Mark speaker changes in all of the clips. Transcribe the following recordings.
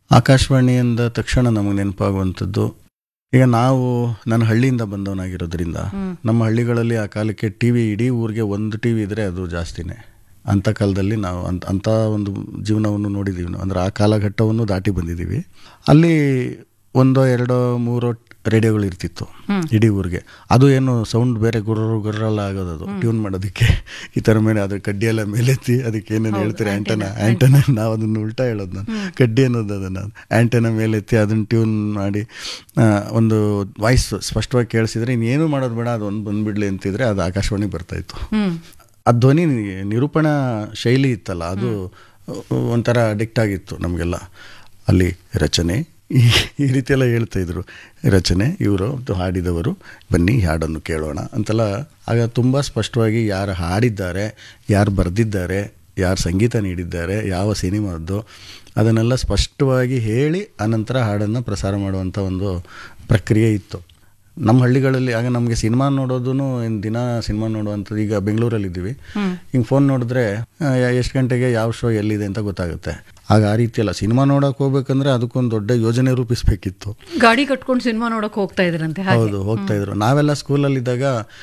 Speaker 1: ಆಕಾಶವಾಣಿ ಅಂದ ತಕ್ಷಣ ನಮಗೆ ನೆನಪಾಗುವಂಥದ್ದು ಈಗ ನಾವು ನಾನು ಹಳ್ಳಿಯಿಂದ ಬಂದವನಾಗಿರೋದ್ರಿಂದ
Speaker 2: ಹ್ಮ್.
Speaker 1: ನಮ್ಮ ಹಳ್ಳಿಗಳಲ್ಲಿ ಆ ಕಾಲಕ್ಕೆ ಟಿ ವಿ ಇಡೀ ಊರಿಗೆ ಒಂದು ಟಿ ವಿ ಇದ್ದರೆ ಅದು ಜಾಸ್ತಿನೇ ಅಂಥ ಕಾಲದಲ್ಲಿ ನಾವು ಅಂತ ಅಂಥ ಒಂದು ಜೀವನವನ್ನು ನೋಡಿದ್ದೀವಿ ನಾವು ಅಂದರೆ ಆ ಕಾಲಘಟ್ಟವನ್ನು ದಾಟಿ ಬಂದಿದ್ದೀವಿ ಅಲ್ಲಿ ಒಂದೋ ಎರಡೋ ಮೂರೋ ರೇಡಿಯೋಗಳು ಇರ್ತಿತ್ತು
Speaker 2: ಹ್ಮ್.
Speaker 1: ಇಡೀ ಊರಿಗೆ ಅದು ಏನು ಸೌಂಡ್ ಬೇರೆ ಗುರ್ರ ಗುರ್ರಲ್ಲ ಆಗೋದು ಅದು ಟ್ಯೂನ್ ಮಾಡೋದಕ್ಕೆ ಈ ಥರ ಮೇಲೆ ಅದು ಕಡ್ಡಿ ಎಲ್ಲ ಮೇಲೆತ್ತಿ ಅದಕ್ಕೆ ಏನೇನು ಹೇಳ್ತೀರಿ ಆ್ಯಂಟನ ಆ್ಯಂಟನ ನಾವು ಅದನ್ನು ಉಲ್ಟಾ ಹೇಳೋದು ನಾನು ಕಡ್ಡಿ ಅನ್ನೋದು ಅದನ್ನು ಆ್ಯಂಟನ ಮೇಲೆತ್ತಿ ಅದನ್ನು ಟ್ಯೂನ್ ಮಾಡಿ ಆ, ಒಂದು ವಾಯ್ಸ್ ಸ್ಪಷ್ಟವಾಗಿ ಕೇಳಿಸಿದ್ರೆ ಇನ್ನೇನು ಮಾಡೋದು ಬೇಡ ಅದು ಒಂದು ಬಂದುಬಿಡ್ಲಿ ಅಂತಿದ್ರೆ ಅದು ಆಕಾಶವಾಣಿ ಬರ್ತಾಯಿತ್ತು
Speaker 2: ಹ್ಮ್
Speaker 1: ಆ ಧ್ವನಿ ನಿರೂಪಣಾ ಶೈಲಿ ಇತ್ತಲ್ಲ ಅದು ಒಂಥರ ಅಡಿಕ್ಟ್ ಆಗಿತ್ತು ನಮಗೆಲ್ಲ ಅಲ್ಲಿ ರಚನೆ ಈ ಈ ರೀತಿಯೆಲ್ಲ ಹೇಳ್ತಾ ಇದ್ರು ರಚನೆ ಇವರು ಹಾಡಿದವರು ಬನ್ನಿ ಈ ಹಾಡನ್ನು ಕೇಳೋಣ ಅಂತೆಲ್ಲ ಆಗ ತುಂಬ ಸ್ಪಷ್ಟವಾಗಿ ಯಾರು ಹಾಡಿದ್ದಾರೆ ಯಾರು ಬರೆದಿದ್ದಾರೆ ಯಾರು ಸಂಗೀತ ನೀಡಿದ್ದಾರೆ ಯಾವ ಸಿನಿಮಾದ್ದು ಅದನ್ನೆಲ್ಲ ಸ್ಪಷ್ಟವಾಗಿ ಹೇಳಿ ಆನಂತರ ಹಾಡನ್ನು ಪ್ರಸಾರ ಮಾಡುವಂಥ ಒಂದು ಪ್ರಕ್ರಿಯೆ ಇತ್ತು ನಮ್ಮ ಹಳ್ಳಿಗಳಲ್ಲಿ ಆಗ ನಮಗೆ ಸಿನಿಮಾ ನೋಡೋದು ದಿನ ಸಿನಿಮಾ ನೋಡುವಂಥದ್ದು ಈಗ ಬೆಂಗಳೂರಲ್ಲಿ ಇದ್ದೀವಿ ಹಿಂಗೆ ಫೋನ್ ನೋಡಿದ್ರೆ ಎಷ್ಟು ಗಂಟೆಗೆ ಯಾವ ಶೋ ಎಲ್ಲಿದೆ ಅಂತ ಗೊತ್ತಾಗುತ್ತೆ ಆಗ ಆ ರೀತಿ ಅಲ್ಲ ಸಿನಿಮಾ ನೋಡೋಕೆ ಹೋಗ್ಬೇಕಂದ್ರೆ ಅದಕ್ಕೊಂದು ದೊಡ್ಡ ಯೋಜನೆ ರೂಪಿಸಬೇಕಿತ್ತು
Speaker 2: ಗಾಡಿ ಕಟ್ಕೊಂಡು ಸಿನಿಮಾ ನೋಡಕ್ ಹೋಗ್ತಾ ಇದ್ರಂತೆ ಹಾಗೆ
Speaker 1: ಹೌದು ಹೋಗ್ತಾ ಇದ್ರು ನಾವೆಲ್ಲ ಸ್ಕೂಲಲ್ಲಿದ್ದಾಗ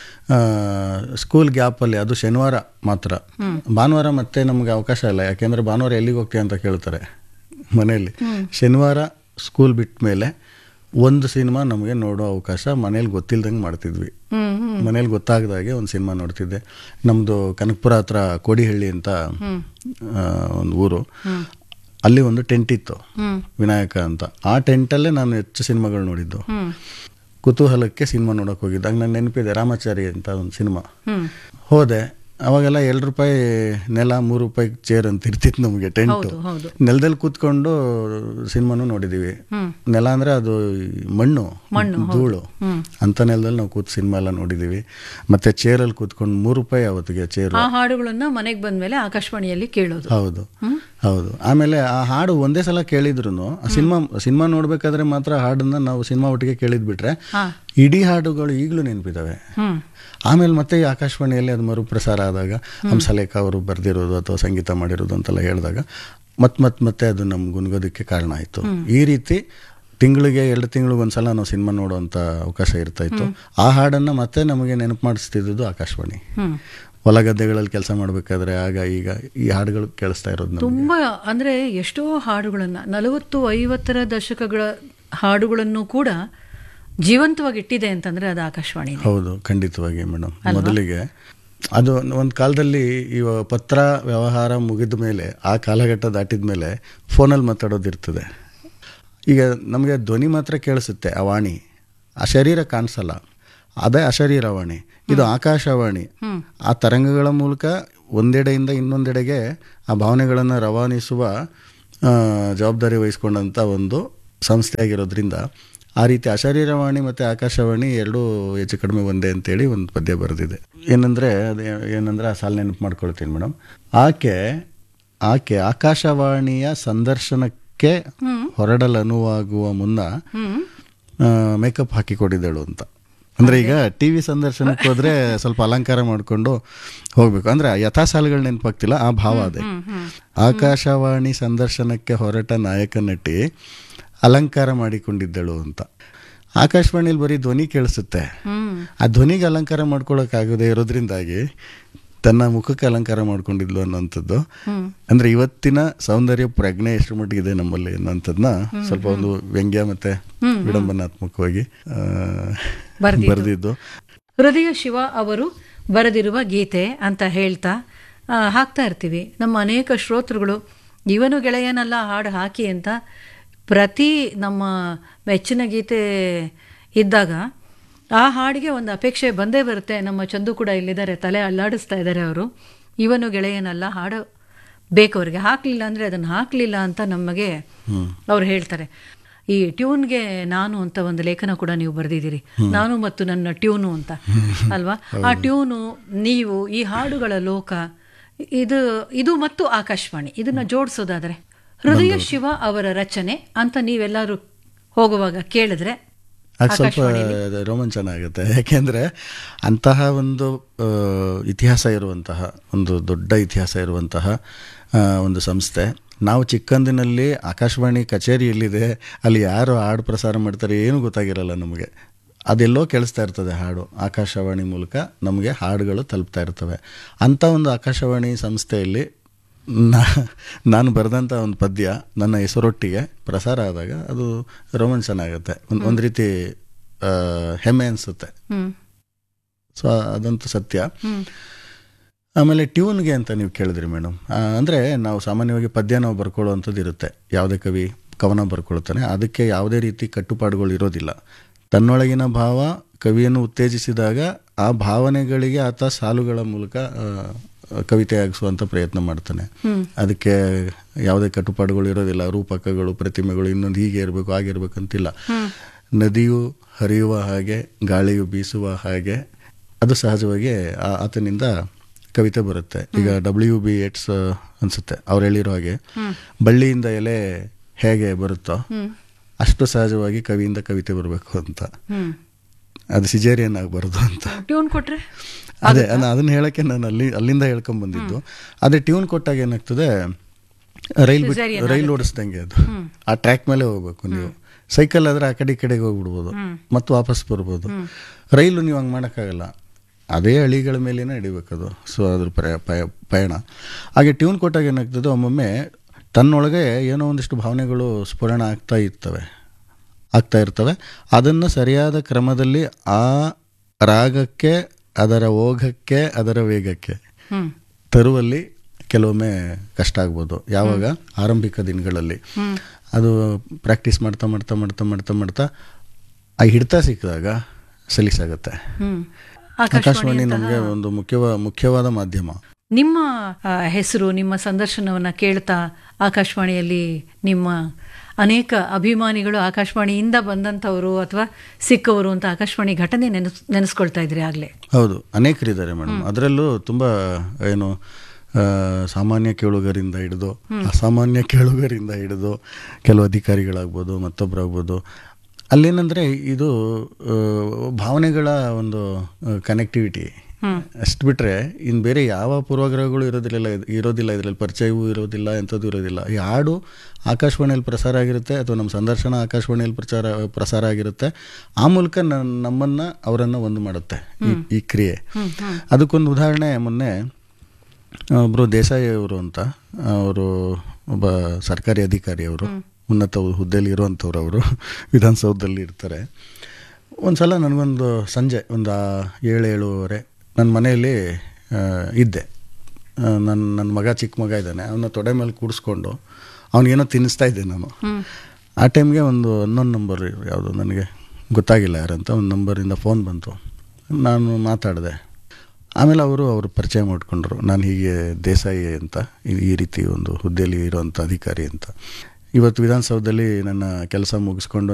Speaker 1: ಸ್ಕೂಲ್ ಗ್ಯಾಪಲ್ಲಿ ಅದು ಶನಿವಾರ ಮಾತ್ರ ಭಾನುವಾರ ಮತ್ತೆ ನಮಗೆ ಅವಕಾಶ ಇಲ್ಲ ಯಾಕೆಂದ್ರೆ ಭಾನುವಾರ ಎಲ್ಲಿಗೆ ಹೋಗ್ತೀಯ ಅಂತ ಕೇಳ್ತಾರೆ ಮನೆಯಲ್ಲಿ ಶನಿವಾರ ಸ್ಕೂಲ್ ಬಿಟ್ಟ ಮೇಲೆ ಒಂದು ಸಿನಿಮಾ ನಮಗೆ ನೋಡೋ ಅವಕಾಶ ಮನೇಲಿ ಗೊತ್ತಿಲ್ದಂಗೆ ಮಾಡ್ತಿದ್ವಿ
Speaker 2: ಹ್ಮ್ ಹ್ಮ್
Speaker 1: ಮನೇಲಿ ಗೊತ್ತಾಗ್ದಾಗೆ ಒಂದು ಸಿನಿಮಾ ನೋಡ್ತಿದ್ದೆ ನಮ್ಮದು ಕನಕಪುರ ಹತ್ರ ಕೋಡಿಹಳ್ಳಿ ಅಂತ ಆ, ಒಂದು ಊರು ಅಲ್ಲಿ ಒಂದು ಟೆಂಟ್ ಇತ್ತು
Speaker 2: ಹ್ಮ್
Speaker 1: ವಿನಾಯಕ ಅಂತ ಆ ಟೆಂಟಲ್ಲೇ ನಾನು ಹೆಚ್ಚು ಸಿನಿಮಾಗಳು ನೋಡಿದ್ದು
Speaker 2: ಹ್ಮ್
Speaker 1: ಕುತೂಹಲಕ್ಕೆ ಸಿನಿಮಾ ನೋಡೋಕೆ ಹೋಗಿದ್ದಾಗ ನನ್ನ ನೆನಪಿದೆ ರಾಮಾಚಾರಿ ಅಂತ ಒಂದು ಸಿನಿಮಾ
Speaker 2: ಹ್ಮ್
Speaker 1: ಹೋದೆ ಅವಾಗೆಲ್ಲ ಎರಡು ರೂಪಾಯಿ ನೆಲ ಮೂರು ರೂಪಾಯಿ ಚೇರ್ ಅಂತ ಇರ್ತಿತ್ತು ನಮಗೆ ಟೆಂಟು
Speaker 2: ಹೌದು ಹೌದು
Speaker 1: ನೆಲದಲ್ಲಿ ಕೂತ್ಕೊಂಡು ಸಿನಿಮಾನು ನೋಡಿದ್ದೀವಿ
Speaker 2: ಹ್ಮ್
Speaker 1: ನೆಲ ಅಂದರೆ ಅದು ಈ ಮಣ್ಣು
Speaker 2: ಮಣ್ಣು, ಹೌದು.
Speaker 1: ಧೂಳು
Speaker 2: ಹ್ಮ್
Speaker 1: ಅಂಥ ನೆಲದಲ್ಲಿ ನಾವು ಕೂತ್ ಸಿನಿಮಾ ಎಲ್ಲ ನೋಡಿದ್ದೀವಿ ಮತ್ತೆ ಚೇರಲ್ಲಿ ಕೂತ್ಕೊಂಡು ಮೂರು ರೂಪಾಯಿ ಅವತ್ತಿಗೆ ಚೇರು
Speaker 2: ಆ ಹಾಡುಗಳನ್ನ ಮನೆಗೆ ಬಂದ್ಮೇಲೆ ಆಕಾಶವಾಣಿಯಲ್ಲಿ ಕೇಳೋದು
Speaker 1: ಹೌದು ಹೌದು ಆಮೇಲೆ ಆ ಹಾಡು ಒಂದೇ ಸಲ ಕೇಳಿದ್ರು ಆ ಸಿನಿಮಾ ಸಿನಿಮಾ ನೋಡ್ಬೇಕಾದ್ರೆ ಮಾತ್ರ ಹಾಡನ್ನ ನಾವು ಸಿನಿಮಾ ಒಟ್ಟಿಗೆ ಕೇಳಿದ್ ಬಿಟ್ರೆ
Speaker 2: ಹಾ
Speaker 1: ಇಡೀ ಹಾಡುಗಳು ಈಗಲೂ ನೆನಪಿದ್ದಾವೆ
Speaker 2: ಹ್ಮ್
Speaker 1: ಆಮೇಲೆ ಮತ್ತೆ ಈ ಆಕಾಶವಾಣಿಯಲ್ಲಿ ಅದು ಮರುಪ್ರಸಾರ ಆದಾಗ ಹಂಸಲೇಖ ಅವರು ಬರೆದಿರೋದು ಅಥವಾ ಸಂಗೀತ ಮಾಡಿರೋದು ಅಂತೆಲ್ಲ ಹೇಳಿದಾಗ ಮತ್ತೆ ಮತ್ತೆ ಮತ್ತೆ ಅದು ನಮ್ಗೆ ಗುನ್ಗೋದಕ್ಕೆ ಕಾರಣ ಆಯಿತು ಈ ರೀತಿ ತಿಂಗಳಿಗೆ ಎರಡು ತಿಂಗಳಿಗೆ ಒಂದ್ಸಲ ನಾವು ಸಿನಿಮಾ ನೋಡುವಂಥ ಅವಕಾಶ ಇರ್ತಾ ಇತ್ತು ಆ ಹಾಡನ್ನು ಮತ್ತೆ ನಮಗೆ ನೆನಪು ಮಾಡಿಸ್ತಿದ್ದು ಆಕಾಶವಾಣಿ
Speaker 2: ಹ್ಮ್
Speaker 1: ಹೊಲ ಗದ್ದೆಗಳಲ್ಲಿ ಕೆಲಸ ಮಾಡಬೇಕಾದ್ರೆ ಆಗ ಈಗ ಈ ಹಾಡುಗಳು ಕೇಳಿಸ್ತಾ ಇರೋದು ನಮ್ಗೆ
Speaker 2: ತುಂಬಾ ಅಂದ್ರೆ ಎಷ್ಟೋ ಹಾಡುಗಳನ್ನ ನಲವತ್ತು ಐವತ್ತರ ದಶಕಗಳ ಹಾಡುಗಳನ್ನು ಕೂಡ ಜೀವಂತವಾಗಿ ಇಟ್ಟಿದೆ ಅಂತಂದ್ರೆ ಅದು ಆಕಾಶವಾಣಿ
Speaker 1: ಹೌದು ಖಂಡಿತವಾಗಿ ಮೇಡಮ್ ಮೊದಲಿಗೆ ಅದು ಒಂದು ಕಾಲದಲ್ಲಿ ಈ ಪತ್ರ ವ್ಯವಹಾರ ಮುಗಿದ ಮೇಲೆ ಆ ಕಾಲಘಟ್ಟ ದಾಟಿದ ಮೇಲೆ ಫೋನಲ್ಲಿ ಮಾತಾಡೋದಿರ್ತದೆ ಈಗ ನಮಗೆ ಧ್ವನಿ ಮಾತ್ರ ಕೇಳಿಸುತ್ತೆ ಆ ವಾಣಿ ಆ ಶರೀರ ಕಾಣಿಸಲ್ಲ ಅದೇ ಅಶರೀರವಾಣಿ ಇದು ಆಕಾಶವಾಣಿ ಆ ತರಂಗಗಳ ಮೂಲಕ ಒಂದೆಡೆಯಿಂದ ಇನ್ನೊಂದೆಡೆಗೆ ಆ ಭಾವನೆಗಳನ್ನು ರವಾನಿಸುವ ಆ, ಜವಾಬ್ದಾರಿ ವಹಿಸ್ಕೊಂಡಂಥ ಒಂದು ಸಂಸ್ಥೆ ಆಗಿರೋದ್ರಿಂದ ಆ ರೀತಿ ಅಶರೀರವಾಣಿ ಮತ್ತು ಆಕಾಶವಾಣಿ ಎರಡೂ ಹೆಚ್ಚು ಕಡಿಮೆ ಒಂದೇ ಅಂತೇಳಿ ಒಂದು ಪದ್ಯ ಬರೆದಿದೆ ಏನಂದರೆ ಅದು ಏನಂದರೆ ಆ ಸಾಲು ನೆನಪು ಮಾಡ್ಕೊಳ್ತೀನಿ ಮೇಡಮ್ ಆಕೆ ಆಕೆ ಆಕಾಶವಾಣಿಯ ಸಂದರ್ಶನಕ್ಕೆ ಹೊರಡಲನುವಾಗುವ ಮುನ್ನ
Speaker 2: ಹ್ಮ್
Speaker 1: ಮೇಕಪ್ ಹಾಕಿಕೊಟ್ಟಿದ್ದಳು ಅಂತ ಅಂದರೆ ಈಗ ಟಿ ವಿ ಸಂದರ್ಶನಕ್ಕೆ ಹೋದರೆ ಸ್ವಲ್ಪ ಅಲಂಕಾರ ಮಾಡಿಕೊಂಡು ಹೋಗಬೇಕು ಅಂದರೆ ಯಥಾ ಸಾಲುಗಳು ನೆನಪಾಗ್ತಿಲ್ಲ ಆ ಭಾವ ಅದೇ ಆಕಾಶವಾಣಿ ಸಂದರ್ಶನಕ್ಕೆ ಹೊರಟ ನಾಯಕ ನಟಿ ಅಲಂಕಾರ ಮಾಡಿಕೊಂಡಿದ್ದಳು ಅಂತ ಆಕಾಶವಾಣಿಲಿ ಬರೀ ಧ್ವನಿ ಕೇಳಿಸುತ್ತೆ
Speaker 2: ಹ್ಮ್
Speaker 1: ಆ ಧ್ವನಿಗೆ ಅಲಂಕಾರ ಮಾಡ್ಕೊಳಕ್ಕಾಗದೇ ಇರೋದ್ರಿಂದಾಗಿ ತನ್ನ ಮುಖಕ್ಕೆ ಅಲಂಕಾರ ಮಾಡ್ಕೊಂಡಿದ್ಲು ಅನ್ನೋಂಥದ್ದು
Speaker 2: ಹ್ಮ್
Speaker 1: ಅಂದ್ರೆ ಇವತ್ತಿನ ಸೌಂದರ್ಯ ಪ್ರಜ್ಞೆ ಎಷ್ಟು ಮಟ್ಟಿಗಿದೆ ನಮ್ಮಲ್ಲಿ ಅನ್ನೋಂಥದ್ದನ್ನ ಸ್ವಲ್ಪ ಒಂದು ವ್ಯಂಗ್ಯ ಮತ್ತೆ ವಿಡಂಬನಾತ್ಮಕವಾಗಿ ಆ,
Speaker 2: ಬರ್ದಿದ್ದು.
Speaker 1: ಬರ್ದಿದ್ದು
Speaker 2: ಹೃದಯ ಶಿವ ಅವರು ಬರೆದಿರುವ ಗೀತೆ ಅಂತ ಹೇಳ್ತಾ ಆ, ಹಾಕ್ತಾ ಇರ್ತೀವಿ ನಮ್ಮ ಅನೇಕ ಶ್ರೋತೃಗಳು ಇವನು ಗೆಳೆಯನಲ್ಲ ಹಾಡು ಹಾಕಿ ಅಂತ ಪ್ರತಿ ನಮ್ಮ ಮೆಚ್ಚಿನ ಗೀತೆ ಇದ್ದಾಗ ಆ ಹಾಡಿಗೆ ಒಂದು ಅಪೇಕ್ಷೆ ಬಂದೇ ಬರುತ್ತೆ ನಮ್ಮ ಚಂದು ಕೂಡ ಇಲ್ಲಿದ್ದಾರೆ ತಲೆ ಅಲ್ಲಾಡಿಸ್ತಾ ಇದ್ದಾರೆ ಅವರು ಇವನು ಗೆಳೆಯನಲ್ಲ ಹಾಡು ಬೇಕು ಅವ್ರಿಗೆ ಹಾಕಲಿಲ್ಲ ಅಂದರೆ ಅದನ್ನು ಹಾಕಲಿಲ್ಲ ಅಂತ ನಮಗೆ ಅವ್ರು ಹೇಳ್ತಾರೆ ಈ ಟ್ಯೂನ್ಗೆ ನಾನು ಅಂತ ಒಂದು ಲೇಖನ ಕೂಡ ನೀವು ಬರೆದಿದ್ದೀರಿ ನಾನು ಮತ್ತು ನನ್ನ ಟ್ಯೂನು ಅಂತ ಅಲ್ವಾ ಆ ಟ್ಯೂನು ನೀವು ಈ ಹಾಡುಗಳ ಲೋಕ ಇದು ಇದು ಮತ್ತು ಆಕಾಶವಾಣಿ ಇದನ್ನ ಜೋಡಿಸೋದಾದ್ರೆ ಹೃದಯ ಶಿವ ಅವರ ರಚನೆ ಅಂತ ನೀವೆಲ್ಲರೂ ಹೋಗುವಾಗ ಕೇಳಿದ್ರೆ
Speaker 1: ಅದು ಸ್ವಲ್ಪ ರೋಮಾಂಚನ ಆಗುತ್ತೆ ಯಾಕೆಂದ್ರೆ ಅಂತಹ ಒಂದು ಆ, ಇತಿಹಾಸ ಇರುವಂತಹ ಒಂದು ದೊಡ್ಡ ಇತಿಹಾಸ ಇರುವಂತಹ ಆ, ಒಂದು ಸಂಸ್ಥೆ ನಾವು ಚಿಕ್ಕಂದಿನಲ್ಲಿ ಆಕಾಶವಾಣಿ ಕಚೇರಿ ಎಲ್ಲಿದೆ ಅಲ್ಲಿ ಯಾರು ಹಾಡು ಪ್ರಸಾರ ಮಾಡ್ತಾರೆ ಏನು ಗೊತ್ತಾಗಿರಲ್ಲ ನಮಗೆ ಅದೆಲ್ಲೋ ಕೇಳಿಸ್ತಾ ಇರ್ತದೆ ಹಾಡು ಆಕಾಶವಾಣಿ ಮೂಲಕ ನಮಗೆ ಹಾಡುಗಳು ತಲುಪ್ತಾ ಇರ್ತವೆ ಅಂಥ ಒಂದು ಆಕಾಶವಾಣಿ ಸಂಸ್ಥೆಯಲ್ಲಿ ನಾ ನಾನು ಬರೆದಂಥ ಒಂದು ಪದ್ಯ ನನ್ನ ಹೆಸರೊಟ್ಟಿಗೆ ಪ್ರಸಾರ ಆದಾಗ ಅದು ರೋಮಾಂಚನ ಆಗುತ್ತೆ ಒಂದು ಒಂದು ರೀತಿ ಆ, ಹೆಮ್ಮೆ ಅನಿಸುತ್ತೆ
Speaker 2: ಹ್ಮ್
Speaker 1: ಸೊ ಅದಂತೂ ಸತ್ಯ
Speaker 2: ಹ್ಮ್
Speaker 1: ಆಮೇಲೆ ಟ್ಯೂನ್ಗೆ ಅಂತ ನೀವು ಕೇಳಿದ್ರಿ ಮೇಡಮ್ ಅಂದರೆ ನಾವು ಸಾಮಾನ್ಯವಾಗಿ ಪದ್ಯ ನಾವು ಬರ್ಕೊಳ್ಳುವಂಥದ್ದು ಇರುತ್ತೆ ಯಾವುದೇ ಕವಿ ಕವನ ಬರ್ಕೊಳ್ತಾನೆ ಅದಕ್ಕೆ ಯಾವುದೇ ರೀತಿ ಕಟ್ಟುಪಾಡುಗಳು ಇರೋದಿಲ್ಲ ತನ್ನೊಳಗಿನ ಭಾವ ಕವಿಯನ್ನು ಉತ್ತೇಜಿಸಿದಾಗ ಆ ಭಾವನೆಗಳಿಗೆ ಆತ ಸಾಲುಗಳ ಮೂಲಕ ಆ, ಕವಿತೆ ಆಗಿಸುವಂಥ ಪ್ರಯತ್ನ ಮಾಡ್ತಾನೆ
Speaker 2: ಹ್ಮ್
Speaker 1: ಅದಕ್ಕೆ ಯಾವುದೇ ಕಟ್ಟುಪಾಡುಗಳು ಇರೋದಿಲ್ಲ ರೂಪಕಗಳು ಪ್ರತಿಮೆಗಳು ಇನ್ನೊಂದು ಹೀಗೆ ಇರಬೇಕು ಹಾಗೆ ಇರಬೇಕು ಅಂತಿಲ್ಲ
Speaker 2: ಹ್ಮ್
Speaker 1: ನದಿಯು ಹರಿಯುವ ಹಾಗೆ ಗಾಳಿಯು ಬೀಸುವ ಹಾಗೆ ಅದು ಸಹಜವಾಗಿ ಆ- ಆತನಿಂದ ಕವಿತೆ ಬರುತ್ತೆ ಈಗ ಡಬ್ಲ್ಯೂ ಬಿ ಎಟ್ಸ್ ಅನ್ಸುತ್ತೆ ಅವ್ರು ಹೇಳಿರೋ ಹಾಗೆ
Speaker 2: ಹ್ಮ್
Speaker 1: ಬಳ್ಳಿಯಿಂದ ಎಲೆ ಹೇಗೆ ಬರುತ್ತೋ
Speaker 2: ಹ್ಮ್
Speaker 1: ಅಷ್ಟು ಸಹಜವಾಗಿ ಕವಿಯಿಂದ ಕವಿತೆ ಬರಬೇಕು ಅಂತ
Speaker 2: ಹ್ಮ್
Speaker 1: ಅದು ಸಿಜೇರಿಯನ್ ಆಗಬಾರ್ದು ಅಂತ
Speaker 2: ಟ್ಯೂನ್ ಕೊಟ್ರೆ
Speaker 1: ಅದೇ ನಾನು ಅದನ್ನ ಹೇಳಕ್ಕೆ ನಾನು ಅಲ್ಲಿ ಅಲ್ಲಿಂದ ಹೇಳ್ಕೊಂಡ್ ಬಂದಿದ್ದು ಅದೇ ಟ್ಯೂನ್ ಕೊಟ್ಟಾಗ ಏನಾಗ್ತದೆ ರೈಲ್ ಬಿಟ್ಟು
Speaker 2: Cesarean
Speaker 1: ರೈಲ್ ಓಡಿಸ್ದಂಗೆ ಅದು ಆ ಟ್ರ್ಯಾಕ್ ಮೇಲೆ ಹೋಗ್ಬೇಕು ನೀವು ಸೈಕಲ್ ಆದ್ರೆ ಆ ಕಡೆ ಈ ಕಡೆಗೆ ಹೋಗ್ಬಿಡ್ಬೋದು ಮತ್ತೆ ವಾಪಸ್ ಬರ್ಬೋದು ರೈಲು ನೀವು ಹಂಗೆ ಮಾಡೋಕ್ಕಾಗಲ್ಲ ಅದೇ ಹಳಿಗಳ ಮೇಲೇನೆ ಹಿಡಿಬೇಕದು ಸೊ ಅದ್ರ ಪ್ರಯ- ಪಯ- ಪಯಣ ಹಾಗೆ ಟ್ಯೂನ್ ಕೊಟ್ಟಾಗ ಏನಾಗ್ತದೆ ಒಮ್ಮೊಮ್ಮೆ ತನ್ನೊಳಗೆ ಏನೋ ಒಂದಿಷ್ಟು ಭಾವನೆಗಳು ಸ್ಫುರಣ ಆಗ್ತಾ ಇರ್ತವೆ ಆಗ್ತಾ ಇರ್ತವೆ ಅದನ್ನು ಸರಿಯಾದ ಕ್ರಮದಲ್ಲಿ ಆ ರಾಗಕ್ಕೆ ಅದರ ಓಘಕ್ಕೆ ಅದರ ವೇಗಕ್ಕೆ
Speaker 2: ಹ್ಮ್
Speaker 1: ತರುವಲ್ಲಿ ಕೆಲವೊಮ್ಮೆ ಕಷ್ಟ ಆಗ್ಬೋದು ಯಾವಾಗ ಆರಂಭಿಕ ದಿನಗಳಲ್ಲಿ ಅದು ಪ್ರಾಕ್ಟೀಸ್ ಮಾಡ್ತಾ ಮಾಡ್ತಾ ಮಾಡ್ತಾ ಮಾಡ್ತಾ ಮಾಡ್ತಾ ಆ ಹಿಡ್ತಾ ಸಿಕ್ಕಿದಾಗ ಸಲೀಸಾಗತ್ತೆ
Speaker 2: ಹ್ಮ್
Speaker 1: ಆಕಾಶವಾಣಿ ನಮಗೆ ಒಂದು ಮುಖ್ಯವ ಮುಖ್ಯವಾದ ಮಾಧ್ಯಮ
Speaker 2: ನಿಮ್ಮ ಆ, ಹೆಸರು ನಿಮ್ಮ ಸಂದರ್ಶನವನ್ನ ಕೇಳ್ತಾ ಆಕಾಶವಾಣಿಯಲ್ಲಿ ನಿಮ್ಮ ಅನೇಕ ಅಭಿಮಾನಿಗಳು ಆಕಾಶವಾಣಿಯಿಂದ ಬಂದಂಥವರು ಅಥವಾ ಸಿಕ್ಕವರು ಅಂತ ಆಕಾಶವಾಣಿ ಘಟನೆ ನೆನೆಸ್ ನೆನೆಸ್ಕೊಳ್ತಾ ಇದ್ರಿ ಆಗ್ಲೇ
Speaker 1: ಹೌದು ಅನೇಕರಿದ್ದಾರೆ ಮೇಡಮ್ ಅದರಲ್ಲೂ ತುಂಬ ಏನು ಆ, ಸಾಮಾನ್ಯ ಕೇಳುಗರಿಂದ ಹಿಡಿದು ಅಸಾಮಾನ್ಯ ಕೇಳುಗರಿಂದ ಹಿಡಿದು ಕೆಲವು ಅಧಿಕಾರಿಗಳಾಗ್ಬೋದು ಮತ್ತೊಬ್ಬರಾಗ್ಬೋದು ಅಲ್ಲೇನಂದರೆ ಇದು ಆ, ಭಾವನೆಗಳ ಒಂದು ಕನೆಕ್ಟಿವಿಟಿ ಅಷ್ಟು ಬಿಟ್ಟರೆ ಇನ್ನು ಬೇರೆ ಯಾವ ಪೂರ್ವಗ್ರಹಗಳು ಇರೋದಿಲ್ಲ ಇರೋದಿಲ್ಲ ಇದರಲ್ಲಿ ಪರಿಚಯವೂ ಇರೋದಿಲ್ಲ ಎಂಥದ್ದು ಇರೋದಿಲ್ಲ ಈ ಹಾಡು ಆಕಾಶವಾಣಿಯಲ್ಲಿ ಪ್ರಸಾರ ಆಗಿರುತ್ತೆ ಅಥವಾ ನಮ್ಮ ಸಂದರ್ಶನ ಆಕಾಶವಾಣಿಯಲ್ಲಿ ಪ್ರಚಾರ ಪ್ರಸಾರ ಆಗಿರುತ್ತೆ ಆ ಮೂಲಕ ನನ್ನ ನಮ್ಮನ್ನು ಅವರನ್ನು ಒಂದು ಮಾಡುತ್ತೆ ಈ ಈ ಕ್ರಿಯೆ ಅದಕ್ಕೊಂದು ಉದಾಹರಣೆ ಮೊನ್ನೆ ಒಬ್ಬರು ದೇಸಾಯಿ ಅವರು ಅಂತ ಅವರು ಒಬ್ಬ ಸರ್ಕಾರಿ ಅಧಿಕಾರಿ ಅವರು ಉನ್ನತ ಹುದ್ದೆಯಲ್ಲಿ ಇರುವಂಥವ್ರು ಅವರು ವಿಧಾನಸೌಧದಲ್ಲಿ ಇರ್ತಾರೆ ಒಂದು ಸಲ ನನಗೊಂದು ಸಂಜೆ ಒಂದು ಆ ಏಳು ಏಳುವರೆ ನನ್ನ ಮನೆಯಲ್ಲಿ ಆ, ಇದ್ದೆ ನನ್ನ ನನ್ನ ಮಗ ಚಿಕ್ಕ ಮಗ ಇದ್ದಾನೆ ಅವನ ತೊಡೆ ಮೇಲೆ ಕೂಡಿಸ್ಕೊಂಡು ಅವನಿಗೇನೋ ತಿನ್ನಿಸ್ತಾ ಇದ್ದೆ ನಾನು ಆ ಟೈಮ್ಗೆ ಒಂದು ಹನ್ನೊಂದು ನಂಬರ್ ಯಾವುದು ನನಗೆ ಗೊತ್ತಾಗಿಲ್ಲ ಯಾರಂತ ಒಂದು ನಂಬರಿಂದ ಫೋನ್ ಬಂತು ನಾನು ಮಾತಾಡಿದೆ ಆಮೇಲೆ ಅವರು ಅವರು ಪರಿಚಯ ಮಾಡಿಕೊಂಡ್ರು ನಾನು ಹೀಗೆ ದೇಸಾಯಿ ಅಂತ ಈ- ಈ ರೀತಿ ಒಂದು ಹುದ್ದೆಯಲ್ಲಿ ಇರುವಂಥ ಅಧಿಕಾರಿ ಅಂತ ಇವತ್ತು ವಿಧಾನಸೌಧದಲ್ಲಿ ನನ್ನ ಕೆಲಸ ಮುಗಿಸ್ಕೊಂಡು